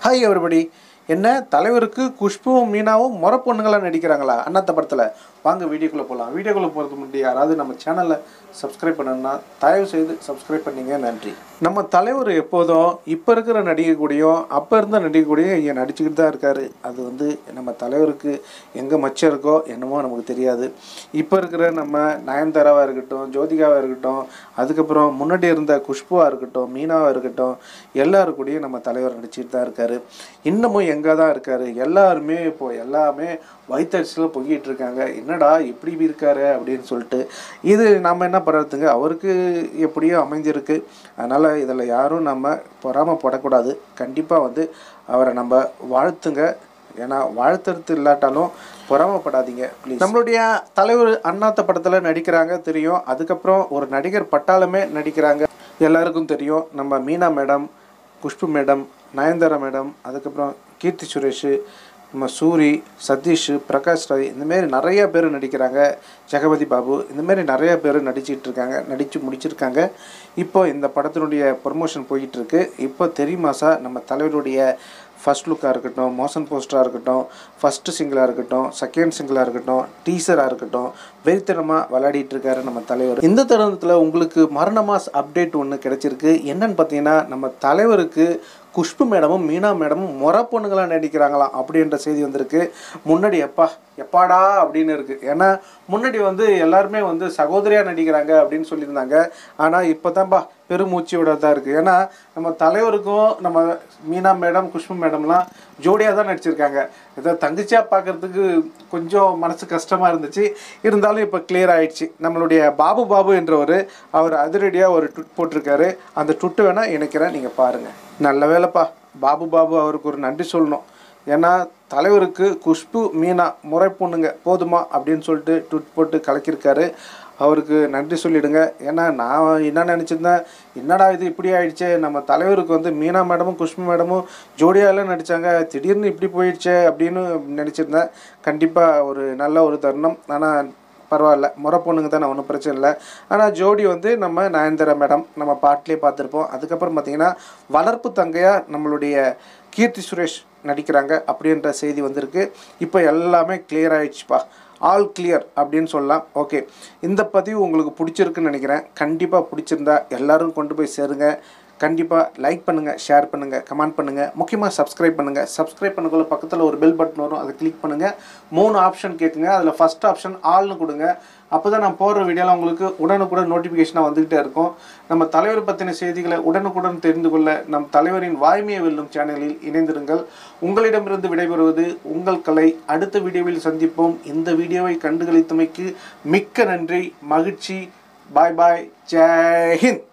hi everybody என்ன தலைவருக்கு குஷ்புவும் மீனாவும் முறை பொண்ணுங்களாக நடிக்கிறாங்களா அண்ணாத்த படத்தில் வாங்க வீடியோக்குள்ளே போகலாம் வீடியோக்குள்ளே போகிறதுக்கு முன்னாடி யாராவது நம்ம சேனலை சப்ஸ்கிரைப் பண்ணணும்னா தயவு செய்து சப்ஸ்கிரைப் பண்ணீங்க நன்றி நம்ம தலைவர் எப்போதும் இப்போ இருக்கிற நடிகை கூடயும் அப்போ இருந்த நடிகை கூடயும் இங்கே நடிச்சுக்கிட்டு தான் இருக்கார் அது வந்து நம்ம தலைவருக்கு எங்கே மச்சம் இருக்கோ என்னமோ நமக்கு தெரியாது இப்போ இருக்கிற நம்ம நயன்தாராவாக இருக்கட்டும் ஜோதிகாவாக இருக்கட்டும் அதுக்கப்புறம் முன்னாடி இருந்த குஷ்புவாக இருக்கட்டும் மீனாவாக இருக்கட்டும் எல்லாரு கூடயும் நம்ம தலைவர் நடிச்சுட்டு தான் இருக்காரு இன்னமும் எங்கே தான் இருக்காரு எல்லாருமே இப்போ எல்லாமே வயிற்றுச்சில் பொங்கிட்டு இருக்காங்க என்னடா எப்படி இருக்காரு அப்படின்னு சொல்லிட்டு இது நம்ம என்ன பண்ணுறதுங்க அவருக்கு எப்படியோ அமைஞ்சிருக்கு அதனால் இதில் யாரும் நம்ம பொறாமப்படக்கூடாது கண்டிப்பாக வந்து அவரை நம்ம வாழ்த்துங்க ஏன்னா வாழ்த்துறது இல்லாட்டாலும் பொறாமப்படாதீங்க ப்ளீஸ் நம்மளுடைய தலைவர் அண்ணாத்த படத்தில் நடிக்கிறாங்க தெரியும் அதுக்கப்புறம் ஒரு நடிகர் பட்டாளமே நடிக்கிறாங்க எல்லாருக்கும் தெரியும் நம்ம Meena madam Khushbu madam Nayanthara madam அதுக்கப்புறம் கீர்த்தி சுரேஷ் நம்ம சூரி சதீஷ் பிரகாஷ் ராய் இந்தமாரி நிறைய பேர் நடிக்கிறாங்க ஜெகபதி பாபு இந்தமாரி நிறைய பேர் நடிச்சிட்டு இருக்காங்க நடித்து முடிச்சிருக்காங்க இப்போ இந்த படத்தினுடைய ப்ரொமோஷன் போயிட்டு இருக்கு இப்போ தெரியுமாசா நம்ம தலைவருடைய ஃபர்ஸ்ட் லுக்காக இருக்கட்டும் மோஷன் போஸ்டராக இருக்கட்டும் ஃபஸ்ட்டு சிங்கிளாக இருக்கட்டும் செகண்ட் சிங்கிளாக இருக்கட்டும் டீசராக இருக்கட்டும் வெறித்தனமாக விளையாடிட்டு இருக்காரு நம்ம தலைவர் இந்த தருணத்தில் உங்களுக்கு மரணமாஸ் அப்டேட் ஒன்று கிடைச்சிருக்கு என்னன்னு பார்த்தீங்கன்னா நம்ம தலைவருக்கு குஷ்பு மேடமும் மீனா மேடமும் முறை பொண்ணுங்களாக நடிக்கிறாங்களாம் அப்படின்ற செய்தி வந்திருக்கு முன்னாடி எப்பா எப்பாடா அப்படின்னு இருக்குது ஏன்னா முன்னாடி வந்து எல்லாருமே வந்து சகோதரியாக நடிக்கிறாங்க அப்படின்னு சொல்லியிருந்தாங்க ஆனால் இப்போ தான்ப்பா பெருமூச்சியோட தான் இருக்குது ஏன்னா நம்ம தலைவருக்கும் நம்ம மீனா மேடம் குஷ்பு மேடம்லாம் ஜோடியாக தான் நடிச்சிருக்காங்க இதை தங்கச்சியாக பார்க்குறதுக்கு கொஞ்சம் மனசு கஷ்டமாக இருந்துச்சு இருந்தாலும் இப்போ கிளியர் ஆயிடுச்சு நம்மளுடைய பாபு பாபு என்றவர் அவர் அதிரடியாக ஒரு ட்விட் போட்டிருக்காரு அந்த ட்விட்டு வேணால் இணைக்கிறேன் நீங்கள் பாருங்கள் நல்ல வேலைப்பா பாபு பாபு அவருக்கு ஒரு நன்றி சொல்லணும் ஏன்னா தலைவருக்கு குஷ்பு மீனா முறை பொண்ணுங்க போதுமா அப்படின்னு சொல்லிட்டு ட்விட் போட்டு கலக்கியிருக்காரு அவருக்கு நன்றி சொல்லிடுங்க ஏன்னா நான் என்ன நினச்சிருந்தேன் என்னடா இது இப்படி ஆயிடுச்சே நம்ம தலைவருக்கு வந்து மீனா மேடமும் குஷ்பு மேடமும் ஜோடியாலாம் நடித்தாங்க திடீர்னு இப்படி போயிடுச்சே அப்படின்னு நினச்சிருந்தேன் கண்டிப்பாக ஒரு நல்ல ஒரு தருணம் ஆனால் பரவாயில்ல முறை பொண்ணுங்க தானே ஒன்றும் பிரச்சனை இல்லை ஆனால் ஜோடி வந்து நம்ம நயன்தாரா மேடம் நம்ம பாட்டிலே பார்த்துருப்போம் அதுக்கப்புறம் பார்த்தீங்கன்னா வளர்ப்பு தங்கையாக நம்மளுடைய கீர்த்தி சுரேஷ் நடிக்கிறாங்க அப்படின்ற செய்தி வந்திருக்கு இப்போ எல்லாமே கிளியர் ஆயிடுச்சுப்பா ஆல் கிளியர் அப்படின்னு சொல்லலாம் ஓகே இந்த பதிவு உங்களுக்கு பிடிச்சிருக்குன்னு நினைக்கிறேன் கண்டிப்பாக பிடிச்சிருந்தா எல்லாரும் கொண்டு போய் சேருங்க கண்டிப்பாக லைக் பண்ணுங்கள் ஷேர் பண்ணுங்கள் கமெண்ட் பண்ணுங்கள் முக்கியமாக சப்ஸ்கிரைப் பண்ணுங்கள் சப்ஸ்கிரைப் பண்ணக்குள்ள பக்கத்தில் ஒரு பெல் பட்டன் வரும் அதை கிளிக் பண்ணுங்கள் மூணு ஆப்ஷன் கேட்குங்க அதில் ஃபஸ்ட் ஆப்ஷன் ஆல்னு கொடுங்க அப்போ தான் நான் போடுற வீடியோலாம் உங்களுக்கு உடனுக்குடன் நோட்டிஃபிகேஷனாக வந்துக்கிட்டே இருக்கும் நம்ம தலைவர் பற்றின செய்திகளை உடனுக்குடன் தெரிந்து கொள்ள நம் தலைவரின் வாய்மையை வெல்லும் சேனலில் இணைந்திருங்கள் உங்களிடமிருந்து விடைபெறுவது உங்கள் கலை அடுத்த வீடியோவில் சந்திப்போம் இந்த வீடியோவை கண்டுகளித்தமைக்கு மிக்க நன்றி மகிழ்ச்சி பாய் பாய் ஜெய் ஹிந்த்